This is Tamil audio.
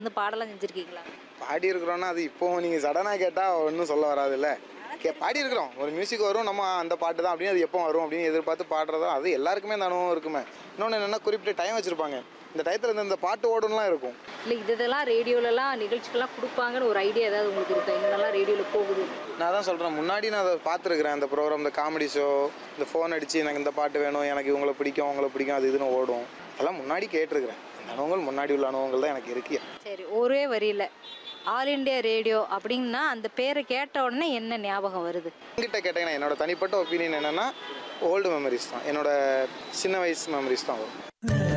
இந்த பாடலாம் செஞ்சுருக்கீங்களா பாடி இருக்கிறோன்னா அது இப்போ நீங்கள் சடனாக கேட்டால் ஒன்றும் சொல்ல வராதுல்ல கே பாடி இருக்கிறோம் ஒரு மியூசிக் வரும் நம்ம அந்த பாட்டு தான் அப்படின்னு அது எப்போ வரும் அப்படின்னு எதிர்பார்த்து பாடுறதோ அது எல்லாருக்குமே அந்த அனுபவம் இருக்குமே இன்னொன்று என்னென்னா குறிப்பிட்ட டைம் வச்சுருப்பாங்க இந்த டயத்தில் இந்த இந்த பாட்டு ஓடணும்லாம் இருக்கும் இல்லை இது இதெல்லாம் ரேடியோலலாம் நிகழ்ச்சிகள்லாம் கொடுப்பாங்கன்னு ஒரு ஐடியா ஏதாவது உங்களுக்கு இருக்கா எங்கெல்லாம் ரேடியோவில் போகுது நான் தான் சொல்கிறேன் முன்னாடி நான் அதை பார்த்துருக்குறேன் இந்த ப்ரோக்ராம் இந்த காமெடி ஷோ இந்த ஃபோன் அடித்து எனக்கு இந்த பாட்டு வேணும் எனக்கு இவங்களை பிடிக்கும் அவங்கள பிடிக்கும் அது இதுன்னு ஓடும் அதெல்லாம் முன்னாடி கேட்டிருக்கிறேன் அந்த அனுபவங்கள் முன்னாடி உள்ள அனுபவங்கள் தான் எனக்கு இருக்கு சரி ஒரே வரியில் ஆல் இண்டியா ரேடியோ அப்படின்னா அந்த பேரை கேட்ட உடனே என்ன ஞாபகம் வருது என்கிட்ட கேட்டீங்கன்னா என்னோட தனிப்பட்ட ஒப்பீனியன் என்னென்னா ஓல்டு மெமரிஸ் தான் என்னோட சின்ன வயசு மெமரிஸ் தான் வரும்